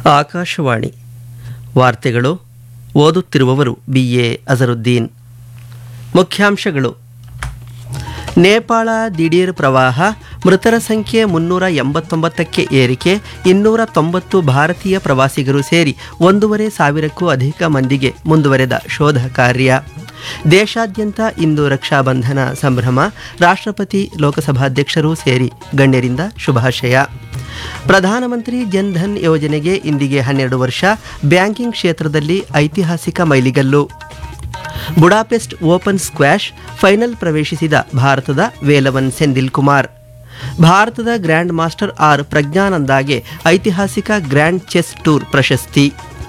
ಆಕಾಶವಾಣಿ ವಾರ್ತೆಗಳು ಓದುತ್ತಿರುವವರು B A Azharuddin ಮುಖ್ಯಾಂಶಗಳು ನೇಪಾಳ ದಿಢೀರ್ ಪ್ರವಾಹ ಮೃತರ ಸಂಖ್ಯೆ ಮುನ್ನೂರ ಎಂಬತ್ತೊಂಬತ್ತಕ್ಕೆ ಏರಿಕೆ ಇನ್ನೂರ ತೊಂಬತ್ತು ಭಾರತೀಯ ಪ್ರವಾಸಿಗರು ಸೇರಿ ಒಂದೂವರೆ ಸಾವಿರಕ್ಕೂ ಅಧಿಕ ಮಂದಿಗೆ ಮುಂದುವರೆದ ಶೋಧ ಕಾರ್ಯ ದೇಶಾದ್ಯಂತ ಇಂದು ರಕ್ಷಾಬಂಧನ ಸಂಭ್ರಮ ರಾಷ್ಟ್ರಪತಿ ಲೋಕಸಭಾಧ್ಯಕ್ಷರೂ ಸೇರಿ ಗಣ್ಯರಿಂದ ಶುಭಾಶಯ ಪ್ರಧಾನಮಂತ್ರಿ ಜನ್ಧನ್ ಯೋಜನೆಗೆ ಇಂದಿಗೆ ಹನ್ನೆರಡು ವರ್ಷ ಬ್ಯಾಂಕಿಂಗ್ ಕ್ಷೇತ್ರದಲ್ಲಿ ಐತಿಹಾಸಿಕ ಮೈಲಿಗಲ್ಲು ಬುಡಾಪೆಸ್ಟ್ ಓಪನ್ ಸ್ಕ್ವಾಷ್ ಫೈನಲ್ ಪ್ರವೇಶಿಸಿದ ಭಾರತದ ವೇಲವನ್ ಸೆಂದಿಲ್ ಕುಮಾರ್ ಭಾರತದ ಗ್ರ್ಯಾಂಡ್ ಮಾಸ್ಟರ್ ಆರ್ ಪ್ರಜ್ಞಾನಂದಾಗೆ ಐತಿಹಾಸಿಕ ಗ್ರ್ಯಾಂಡ್ ಚೆಸ್ ಟೂರ್ ಪ್ರಶಸ್ತಿ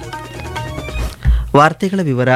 ವಾರ್ತೆಗಳ ವಿವರ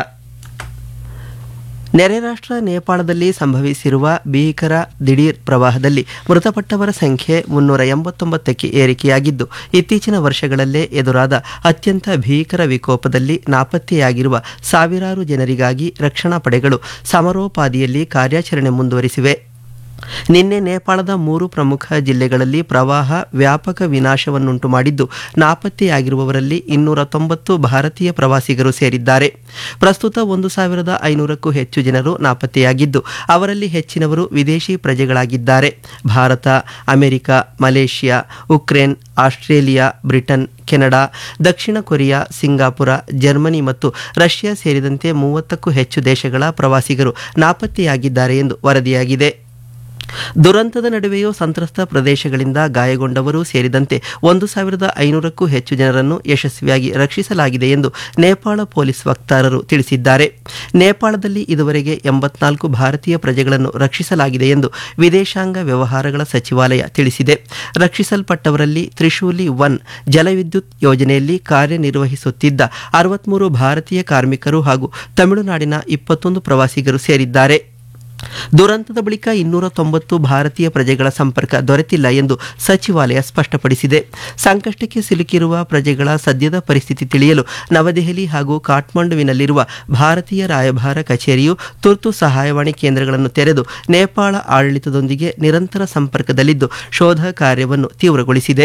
ನೆರೆ ರಾಷ್ಟ್ರ ನೇಪಾಳದಲ್ಲಿ ಸಂಭವಿಸಿರುವ ಭೀಕರ ದಿಢೀರ್ ಪ್ರವಾಹದಲ್ಲಿ ಮೃತಪಟ್ಟವರ ಸಂಖ್ಯೆ ಮುನ್ನೂರ ಎಂಬತ್ತೊಂಬತ್ತಕ್ಕೆ ಏರಿಕೆಯಾಗಿದ್ದು ಇತ್ತೀಚಿನ ವರ್ಷಗಳಲ್ಲೇ ಎದುರಾದ ಅತ್ಯಂತ ಭೀಕರ ವಿಕೋಪದಲ್ಲಿ ನಾಪತ್ತೆಯಾಗಿರುವ ಸಾವಿರಾರು ಜನರಿಗಾಗಿ ರಕ್ಷಣಾ ಪಡೆಗಳು ಸಮರೋಪಾದಿಯಲ್ಲಿ ಕಾರ್ಯಾಚರಣೆ ಮುಂದುವರಿಸಿವೆ ನಿನ್ನೆ ನೇಪಾಳದ ಮೂರು ಪ್ರಮುಖ ಜಿಲ್ಲೆಗಳಲ್ಲಿ ಪ್ರವಾಹ ವ್ಯಾಪಕ ವಿನಾಶವನ್ನುಂಟು ಮಾಡಿದ್ದು ನಾಪತ್ತೆಯಾಗಿರುವವರಲ್ಲಿ ಇನ್ನೂರ ತೊಂಬತ್ತು ಭಾರತೀಯ ಪ್ರವಾಸಿಗರು ಸೇರಿದ್ದಾರೆ ಪ್ರಸ್ತುತ ಒಂದು ಸಾವಿರದ ಐನೂರಕ್ಕೂ ಹೆಚ್ಚು ಜನರು ನಾಪತ್ತೆಯಾಗಿದ್ದು ಅವರಲ್ಲಿ ಹೆಚ್ಚಿನವರು ವಿದೇಶಿ ಪ್ರಜೆಗಳಾಗಿದ್ದಾರೆ ಭಾರತ America Malaysia Ukraine Australia Britain Canada ದಕ್ಷಿಣ ಕೊರಿಯಾ ಸಿಂಗಾಪುರ ಜರ್ಮನಿ ಮತ್ತು ರಷ್ಯಾ ಸೇರಿದಂತೆ ಮೂವತ್ತಕ್ಕೂ ಹೆಚ್ಚು ದೇಶಗಳ ಪ್ರವಾಸಿಗರು ನಾಪತ್ತೆಯಾಗಿದ್ದಾರೆ ಎಂದು ವರದಿಯಾಗಿದೆ ದುರಂತದ ನಡುವೆಯೂ ಸಂತ್ರಸ್ತ ಪ್ರದೇಶಗಳಿಂದ ಗಾಯಗೊಂಡವರೂ ಸೇರಿದಂತೆ ಒಂದು ಸಾವಿರದ ಐನೂರಕ್ಕೂ ಹೆಚ್ಚು ಜನರನ್ನು ಯಶಸ್ವಿಯಾಗಿ ರಕ್ಷಿಸಲಾಗಿದೆ ಎಂದು ನೇಪಾಳ ಪೊಲೀಸ್ ವಕ್ತಾರರು ತಿಳಿಸಿದ್ದಾರೆ ನೇಪಾಳದಲ್ಲಿ ಇದುವರೆಗೆ ಎಂಬತ್ನಾಲ್ಕು ಭಾರತೀಯ ಪ್ರಜೆಗಳನ್ನು ರಕ್ಷಿಸಲಾಗಿದೆ ಎಂದು ವಿದೇಶಾಂಗ ವ್ಯವಹಾರಗಳ ಸಚಿವಾಲಯ ತಿಳಿಸಿದೆ ರಕ್ಷಿಸಲ್ಪಟ್ಟವರಲ್ಲಿ ತ್ರಿಶೂಲಿ ಒನ್ ಜಲವಿದ್ಯುತ್ ಯೋಜನೆಯಲ್ಲಿ ಕಾರ್ಯನಿರ್ವಹಿಸುತ್ತಿದ್ದ ಅರವತ್ಮೂರು ಭಾರತೀಯ ಕಾರ್ಮಿಕರು ಹಾಗೂ ತಮಿಳುನಾಡಿನ ಇಪ್ಪತ್ತೊಂದು ಪ್ರವಾಸಿಗರು ಸೇರಿದ್ದಾರೆ ದುರಂತದ ಬಳಿಕ ಇನ್ನೂರ ತೊಂಬತ್ತು ಭಾರತೀಯ ಪ್ರಜೆಗಳ ಸಂಪರ್ಕ ದೊರೆತಿಲ್ಲ ಎಂದು ಸಚಿವಾಲಯ ಸ್ಪಷ್ಟಪಡಿಸಿದೆ ಸಂಕಷ್ಟಕ್ಕೆ ಸಿಲುಕಿರುವ ಪ್ರಜೆಗಳ ಸದ್ಯದ ಪರಿಸ್ಥಿತಿ ತಿಳಿಯಲು ನವದೆಹಲಿ ಹಾಗೂ ಕಾಠ್ಮಂಡುವಿನಲ್ಲಿರುವ ಭಾರತೀಯ ರಾಯಭಾರ ಕಚೇರಿಯು ತುರ್ತು ಸಹಾಯವಾಣಿ ಕೇಂದ್ರಗಳನ್ನು ತೆರೆದು ನೇಪಾಳ ಆಡಳಿತದೊಂದಿಗೆ ನಿರಂತರ ಸಂಪರ್ಕದಲ್ಲಿದ್ದು ಶೋಧ ಕಾರ್ಯವನ್ನು ತೀವ್ರಗೊಳಿಸಿದೆ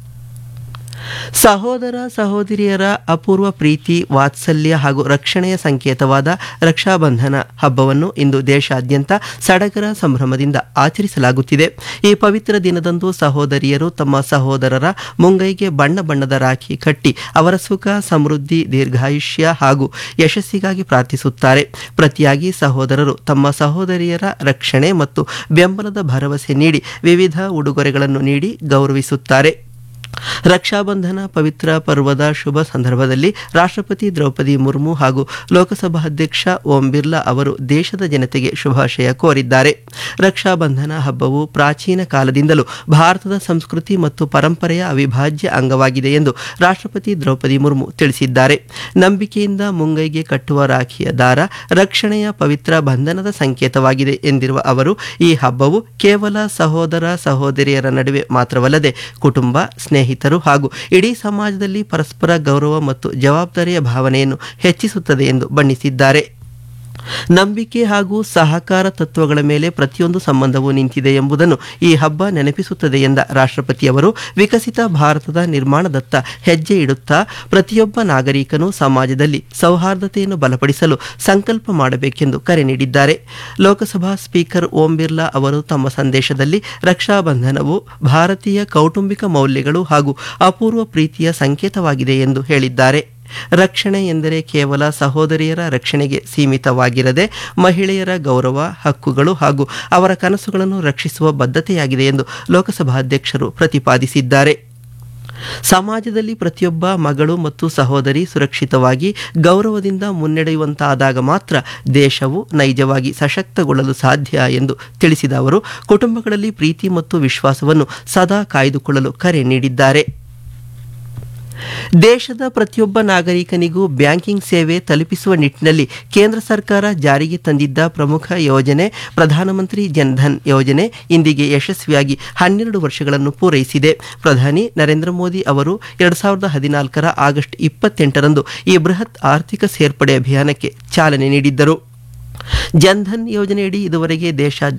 ಸಹೋದರ ಸಹೋದರಿಯರ ಅಪೂರ್ವ ಪ್ರೀತಿ ವಾತ್ಸಲ್ಯ ಹಾಗೂ ರಕ್ಷಣೆಯ ಸಂಕೇತವಾದ ರಕ್ಷಾಬಂಧನ ಹಬ್ಬವನ್ನು ಇಂದು ದೇಶಾದ್ಯಂತ ಸಡಗರ ಸಂಭ್ರಮದಿಂದ ಆಚರಿಸಲಾಗುತ್ತಿದೆ ಈ ಪವಿತ್ರ ದಿನದಂದು ಸಹೋದರಿಯರು ತಮ್ಮ ಸಹೋದರರ ಮುಂಗೈಗೆ ಬಣ್ಣ ಬಣ್ಣದ ರಾಖಿ ಕಟ್ಟಿ ಅವರ ಸುಖ ಸಮೃದ್ಧಿ ದೀರ್ಘಾಯುಷ್ಯ ಹಾಗೂ ಯಶಸ್ಸಿಗಾಗಿ ಪ್ರಾರ್ಥಿಸುತ್ತಾರೆ ಪ್ರತಿಯಾಗಿ ಸಹೋದರರು ತಮ್ಮ ಸಹೋದರಿಯರ ರಕ್ಷಣೆ ಮತ್ತು ಬೆಂಬಲದ ಭರವಸೆ ನೀಡಿ ವಿವಿಧ ಉಡುಗೊರೆಗಳನ್ನು ನೀಡಿ ಗೌರವಿಸುತ್ತಾರೆ ರಕ್ಷಾಬಂಧನ ಪವಿತ್ರ ಪರ್ವದ ಶುಭ ಸಂದರ್ಭದಲ್ಲಿ ರಾಷ್ಟ್ರಪತಿ ದ್ರೌಪದಿ ಮುರ್ಮು ಹಾಗೂ ಲೋಕಸಭಾಧ್ಯಕ್ಷ ಓಂ ಬಿರ್ಲಾ ಅವರು ದೇಶದ ಜನತೆಗೆ ಶುಭಾಶಯ ಕೋರಿದ್ದಾರೆ ರಕ್ಷಾಬಂಧನ ಹಬ್ಬವು ಪ್ರಾಚೀನ ಕಾಲದಿಂದಲೂ ಭಾರತದ ಸಂಸ್ಕೃತಿ ಮತ್ತು ಪರಂಪರೆಯ ಅವಿಭಾಜ್ಯ ಅಂಗವಾಗಿದೆ ಎಂದು ರಾಷ್ಟ್ರಪತಿ ದ್ರೌಪದಿ ಮುರ್ಮು ತಿಳಿಸಿದ್ದಾರೆ ನಂಬಿಕೆಯಿಂದ ಮುಂಗೈಗೆ ಕಟ್ಟುವ ರಾಖಿಯ ದಾರ ರಕ್ಷಣೆಯ ಪವಿತ್ರ ಬಂಧನದ ಸಂಕೇತವಾಗಿದೆ ಎಂದಿರುವ ಅವರು ಈ ಹಬ್ಬವು ಕೇವಲ ಸಹೋದರ ಸಹೋದರಿಯರ ನಡುವೆ ಮಾತ್ರವಲ್ಲದೆ ಕುಟುಂಬ ಸ್ನೇಹಿತರು ಹಾಗೂ ಇಡೀ ಸಮಾಜದಲ್ಲಿ ಪರಸ್ಪರ ಗೌರವ ಮತ್ತು ಜವಾಬ್ದಾರಿಯ ಭಾವನೆಯನ್ನು ಹೆಚ್ಚಿಸುತ್ತದೆ ಎಂದು ಬಣ್ಣಿಸಿದ್ದಾರೆ ನಂಬಿಕೆ ಹಾಗೂ ಸಹಕಾರ ತತ್ವಗಳ ಮೇಲೆ ಪ್ರತಿಯೊಂದು ಸಂಬಂಧವೂ ನಿಂತಿದೆ ಎಂಬುದನ್ನು ಈ ಹಬ್ಬ ನೆನಪಿಸುತ್ತದೆ ಎಂದ ರಾಷ್ಟ್ರಪತಿಯವರು ವಿಕಸಿತ ಭಾರತದ ನಿರ್ಮಾಣದತ್ತ ಹೆಜ್ಜೆ ಇಡುತ್ತಾ ಪ್ರತಿಯೊಬ್ಬ ನಾಗರಿಕನು ಸಮಾಜದಲ್ಲಿ ಸೌಹಾರ್ದತೆಯನ್ನು ಬಲಪಡಿಸಲು ಸಂಕಲ್ಪ ಮಾಡಬೇಕೆಂದು ಕರೆ ನೀಡಿದ್ದಾರೆ ಲೋಕಸಭಾ ಸ್ಪೀಕರ್ ಓಂ ಬಿರ್ಲಾ ಅವರು ತಮ್ಮ ಸಂದೇಶದಲ್ಲಿ ರಕ್ಷಾಬಂಧನವು ಭಾರತೀಯ ಕೌಟುಂಬಿಕ ಮೌಲ್ಯಗಳು ಹಾಗೂ ಅಪೂರ್ವ ಪ್ರೀತಿಯ ಸಂಕೇತವಾಗಿದೆ ಎಂದು ಹೇಳಿದ್ದಾರೆ ರಕ್ಷಣೆ ಎಂದರೆ ಕೇವಲ ಸಹೋದರಿಯರ ರಕ್ಷಣೆಗೆ ಸೀಮಿತವಾಗಿರದೆ ಮಹಿಳೆಯರ ಗೌರವ ಹಕ್ಕುಗಳು ಹಾಗೂ ಅವರ ಕನಸುಗಳನ್ನು ರಕ್ಷಿಸುವ ಬದ್ಧತೆಯಾಗಿದೆ ಎಂದು ಲೋಕಸಭಾಧ್ಯಕ್ಷರು ಪ್ರತಿಪಾದಿಸಿದ್ದಾರೆ ಸಮಾಜದಲ್ಲಿ ಪ್ರತಿಯೊಬ್ಬ ಮಗಳು ಮತ್ತು ಸಹೋದರಿ ಸುರಕ್ಷಿತವಾಗಿ ಗೌರವದಿಂದ ಮುನ್ನಡೆಯುವಂತಾದಾಗ ಮಾತ್ರ ದೇಶವು ನೈಜವಾಗಿ ಸಶಕ್ತಗೊಳ್ಳಲು ಸಾಧ್ಯ ಎಂದು ತಿಳಿಸಿದ ಅವರು ಕುಟುಂಬಗಳಲ್ಲಿ ಪ್ರೀತಿ ಮತ್ತು ವಿಶ್ವಾಸವನ್ನು ಸದಾ ಕಾಯ್ದುಕೊಳ್ಳಲು ಕರೆ ನೀಡಿದ್ದಾರೆ ದೇಶದ ಪ್ರತಿಯೊಬ್ಬ ನಾಗರಿಕನಿಗೂ ಬ್ಯಾಂಕಿಂಗ್ ಸೇವೆ ತಲುಪಿಸುವ ನಿಟ್ಟಿನಲ್ಲಿ ಕೇಂದ್ರ ಸರ್ಕಾರ ಜಾರಿಗೆ ತಂದಿದ್ದ ಪ್ರಮುಖ ಯೋಜನೆ ಪ್ರಧಾನಮಂತ್ರಿ ಜನ್ಧನ್ ಯೋಜನೆ ಇಂದಿಗೆ ಯಶಸ್ವಿಯಾಗಿ ಹನ್ನೆರಡು ವರ್ಷಗಳನ್ನು ಪೂರೈಸಿದೆ ಪ್ರಧಾನಿ ನರೇಂದ್ರ ಮೋದಿ ಅವರು ಎರಡು ಸಾವಿರದ ಹದಿನಾಲ್ಕರ ಆಗಸ್ಟ್ ಇಪ್ಪತ್ತೆಂಟರಂದು ಈ ಬೃಹತ್ ಆರ್ಥಿಕ ಸೇರ್ಪಡೆ ಅಭಿಯಾನಕ್ಕೆ ಚಾಲನೆ ನೀಡಿದ್ದರು ಜನ್ಧನ್ ಯೋಜನೆಯಡಿ ಇದುವರೆಗೆ ದೇಶ